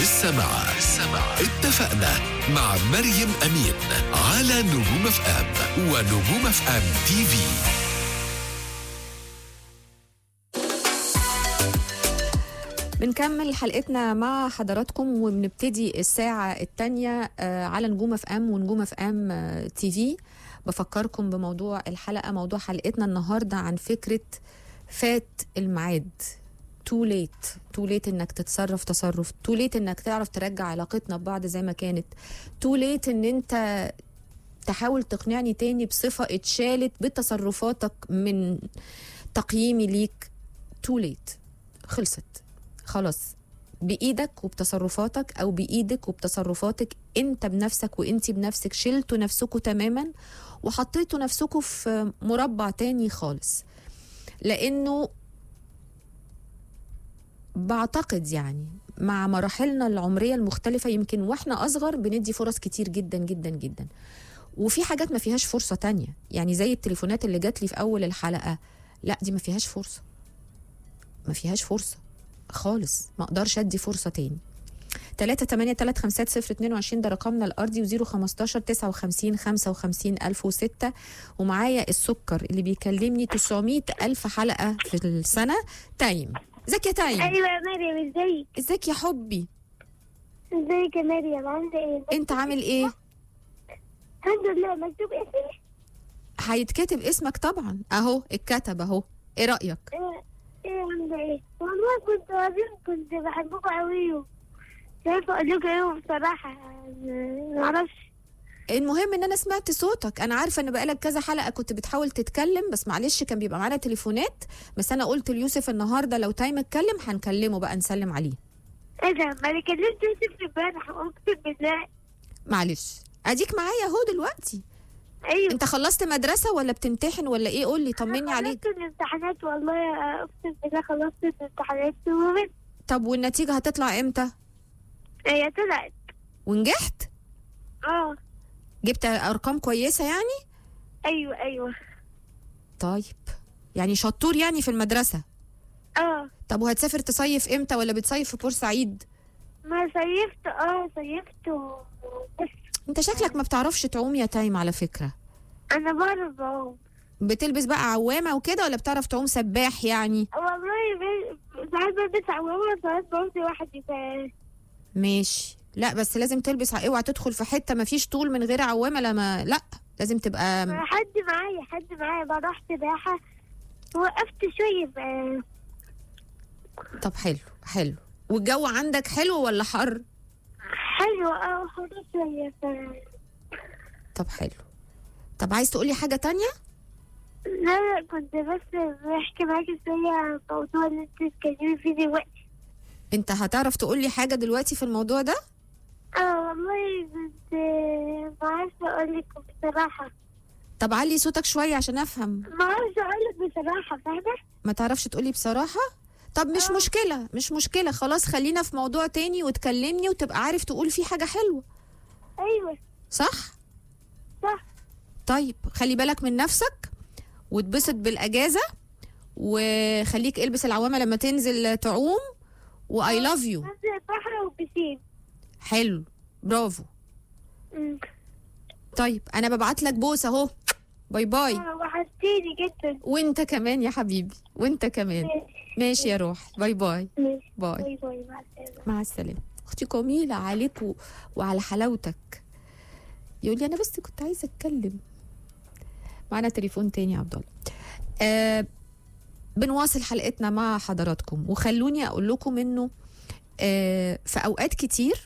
لسه مع لسه مع اتفقنا مع مريم أمين على نجوم اف ام ونجوم اف ام تي في بنكمل حلقتنا مع حضراتكم وبنبتدي الساعة الثانية على نجوم اف ام ونجوم اف ام آه، تي في بفكركم بموضوع الحلقة موضوع حلقتنا النهاردة عن فكرة فات الميعاد تو ليت تو ليت انك تتصرف تصرف تو ليت انك تعرف ترجع علاقتنا ببعض زي ما كانت تو ليت ان انت تحاول تقنعني تاني بصفة اتشالت بتصرفاتك من تقييمي ليك تو ليت خلصت خلاص بايدك وبتصرفاتك او بايدك وبتصرفاتك انت بنفسك وانت بنفسك شلتوا نفسكوا تماما وحطيتوا نفسكوا في مربع تاني خالص لانه بعتقد يعني مع مراحلنا العمريه المختلفه يمكن واحنا اصغر بندي فرص كتير جدا جدا جدا وفي حاجات ما فيهاش فرصه تانية يعني زي التليفونات اللي جات لي في اول الحلقه لا دي ما فيهاش فرصه ما فيهاش فرصه خالص ما اقدرش ادي فرصه تاني 3 8 3 5 0 22 ده رقمنا الارضي و 015 59 55 1006 ومعايا السكر اللي بيكلمني 900 الف حلقه في السنه تايم ازيك يا تايم ايوه يا مريم ازيك ازيك يا حبي ازيك يا مريم عامله ايه انت عامل ايه الحمد لله مكتوب اسمي هيتكتب اسمك طبعا اهو اتكتب اهو ايه رايك ايه ايه عامله ايه والله كنت عظيم كنت بحبكم قوي مش عارفه اقول لكم ايه بصراحه ما اعرفش المهم ان انا سمعت صوتك انا عارفه ان بقالك كذا حلقه كنت بتحاول تتكلم بس معلش كان بيبقى معانا تليفونات بس انا قلت ليوسف النهارده لو تايم اتكلم هنكلمه بقى نسلم عليه ايه ده ما انا كلمت يوسف امبارح اقسم بالله معلش اديك معايا اهو دلوقتي ايوه انت خلصت مدرسه ولا بتمتحن ولا ايه قول لي طمني عليك خلصت الامتحانات والله اقسم بالله خلصت الامتحانات ومت طب والنتيجه هتطلع امتى هي طلعت ونجحت اه جبت ارقام كويسه يعني ايوه ايوه طيب يعني شطور يعني في المدرسه اه طب وهتسافر تصيف امتى ولا بتصيف في بورسعيد ما صيفت اه صيفت و- بس انت شكلك ما بتعرفش تعوم يا تايم على فكره انا بعرف اهو بتلبس بقى عوامه وكده ولا بتعرف تعوم سباح يعني والله ب- ساعات بلبس عوامة ساعات بمشي وحدي ف ماشي لا بس لازم تلبس ع- اوعى تدخل في حته ما فيش طول من غير عوامه لما لا لازم تبقى حد معايا حد معايا بروح سباحة وقفت شوية بقى طب حلو حلو والجو عندك حلو ولا حر حلوة اه حلوة شوية ف طب حلو طب عايز تقولي حاجه تانية لا لا كنت بس بحكي معاكي شوية عن الموضوع اللي انت بتتكلمي فيه دلوقتي انت هتعرف تقولي حاجه دلوقتي في الموضوع ده اه والله كنت ما عارفة اقولك بصراحة طب علي صوتك شويه عشان افهم ما عارفة اقولك بصراحة فاهمة ما تعرفش تقولي بصراحه طب مش آه. مشكله مش مشكله خلاص خلينا في موضوع تاني وتكلمني وتبقى عارف تقول فيه حاجه حلوه ايوه صح صح طيب خلي بالك من نفسك واتبسط بالاجازه وخليك البس العوامه لما تنزل تعوم واي لاف يو نزل البحر وبسين حلو برافو أمم. طيب انا ببعت لك بوس اهو باي باي اه وحشتيني جدا وانت كمان يا حبيبي وانت كمان ماشي يا روح باي باي ماشي باي باي باي مع السلامة مع السلامه اختي جميله عليك و... وعلى حلاوتك يقول لي انا بس كنت عايزه اتكلم معانا تليفون تاني يا عبد الله آه بنواصل حلقتنا مع حضراتكم وخلوني اقول لكم انه آه في اوقات كتير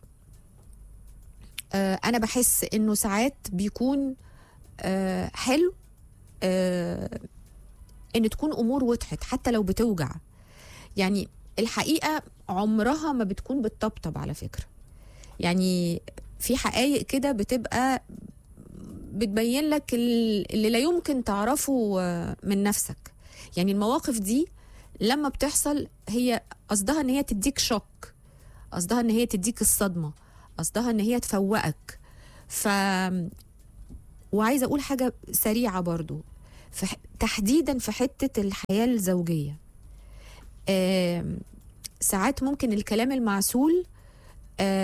آه انا بحس انه ساعات بيكون آه حلو آه ان تكون امور وضحت حتى لو بتوجع يعني الحقيقه عمرها ما بتكون بالطبطب على فكره يعني في حقائق كده بتبقى بتبين لك ال- اللي لا يمكن تعرفه آه، من نفسك يعني المواقف دي لما بتحصل هي قصدها ان هي تديك شوك قصدها ان هي تديك الصدمه قصدها ان هي تفوقك ف وعايزه اقول حاجه سريعه برضو في ح- تحديدا في حته الحياه الزوجيه آم، ساعات ممكن الكلام المعسول آه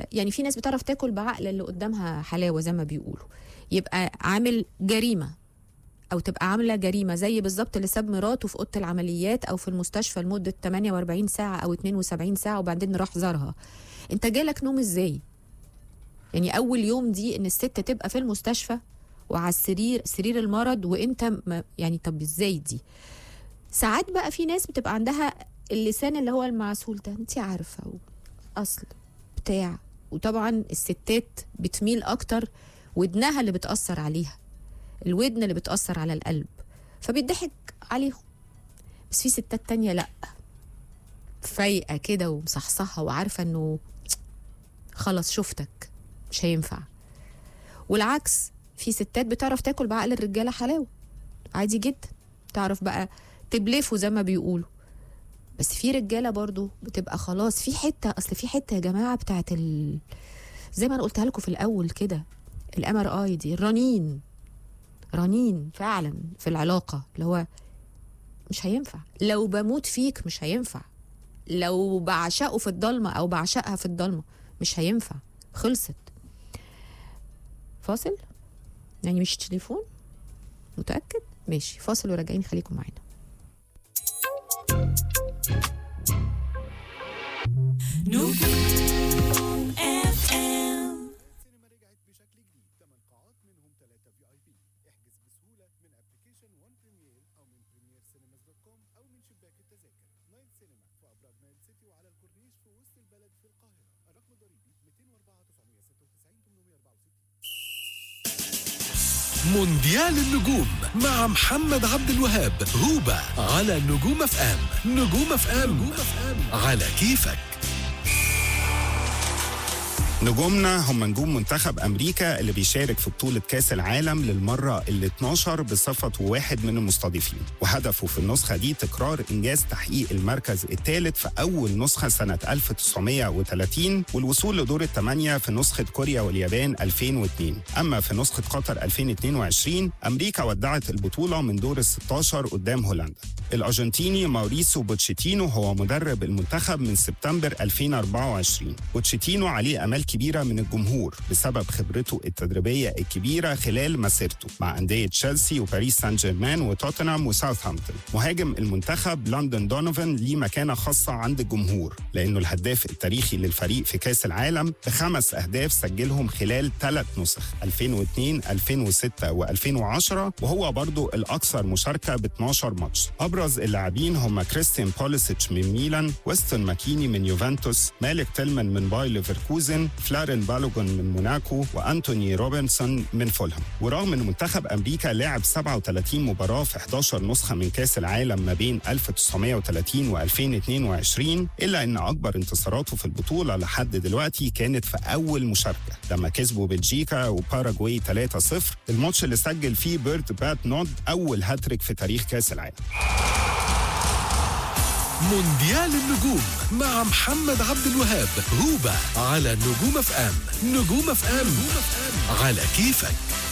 يعني في ناس بتعرف تاكل بعقل اللي قدامها حلاوه زي ما بيقولوا يبقى عامل جريمه او تبقى عامله جريمه زي بالظبط اللي ساب مراته في اوضه العمليات او في المستشفى لمده 48 ساعه او 72 ساعه وبعدين راح زارها انت جالك نوم ازاي يعني اول يوم دي ان الست تبقى في المستشفى وعلى السرير سرير المرض وانت م- يعني طب ازاي دي ساعات بقى في ناس بتبقى عندها اللسان اللي هو المعسول ده انت عارفه اصل بتاع وطبعا الستات بتميل اكتر ودنها اللي بتاثر عليها الودن اللي بتاثر على القلب فبيضحك عليهم بس في ستات تانية لا فايقه كده ومصحصحه وعارفه انه خلاص شفتك مش هينفع والعكس في ستات بتعرف تاكل بعقل الرجاله حلاوه عادي جدا تعرف بقى تبلفه زي ما بيقولوا بس في رجاله برضو بتبقى خلاص في حته اصل في حته يا جماعه بتاعت ال... زي ما انا قلتها لكم في الاول كده الام ار اي دي الرنين رنين فعلا في العلاقه اللي هو مش هينفع لو بموت فيك مش هينفع لو بعشقه في الضلمه او بعشقها في الضلمه مش هينفع خلصت فاصل يعني مش تليفون متاكد ماشي فاصل وراجعين خليكم معانا السينما رجعت بشكل جديد 8 قاعات منهم 3 في اي بي احجز بسهوله من ابلكيشن وان بريمير او من بريمير سينماز دوت كوم او من شباك التذاكر نايل سينما في ابراج نايل سيتي وعلى الكورنيش في وسط البلد في القاهره الرقم الضريبي 204 996 864 مونديال النجوم مع محمد عبد الوهاب هوبا على نجوم اف ام نجوم اف ام على كيفك نجومنا هم نجوم منتخب امريكا اللي بيشارك في بطوله كاس العالم للمره ال 12 بصفته واحد من المستضيفين وهدفه في النسخه دي تكرار انجاز تحقيق المركز الثالث في اول نسخه سنه 1930 والوصول لدور الثمانيه في نسخه كوريا واليابان 2002 اما في نسخه قطر 2022 امريكا ودعت البطوله من دور ال 16 قدام هولندا الارجنتيني ماوريسيو بوتشيتينو هو مدرب المنتخب من سبتمبر 2024 بوتشيتينو عليه امال كبيره من الجمهور بسبب خبرته التدريبيه الكبيره خلال مسيرته مع انديه تشيلسي وباريس سان جيرمان وتوتنهام وساوثهامبتون مهاجم المنتخب لندن دونوفان ليه مكانه خاصه عند الجمهور لانه الهداف التاريخي للفريق في كاس العالم بخمس اهداف سجلهم خلال ثلاث نسخ 2002 2006 و2010 وهو برضه الاكثر مشاركه ب 12 ماتش ابرز اللاعبين هم كريستيان بوليسيتش من ميلان ويستون ماكيني من يوفنتوس مالك تيلمان من باي ليفركوزن فلارين بالوجون من موناكو وانتوني روبنسون من فولهام ورغم ان منتخب امريكا لعب 37 مباراه في 11 نسخه من كاس العالم ما بين 1930 و2022 الا ان اكبر انتصاراته في البطوله لحد دلوقتي كانت في اول مشاركه لما كسبوا بلجيكا وباراجواي 3-0 الماتش اللي سجل فيه بيرد بات نود اول هاتريك في تاريخ كاس العالم مونديال النجوم مع محمد عبد الوهاب هوبا على نجوم اف ام نجوم اف ام على كيفك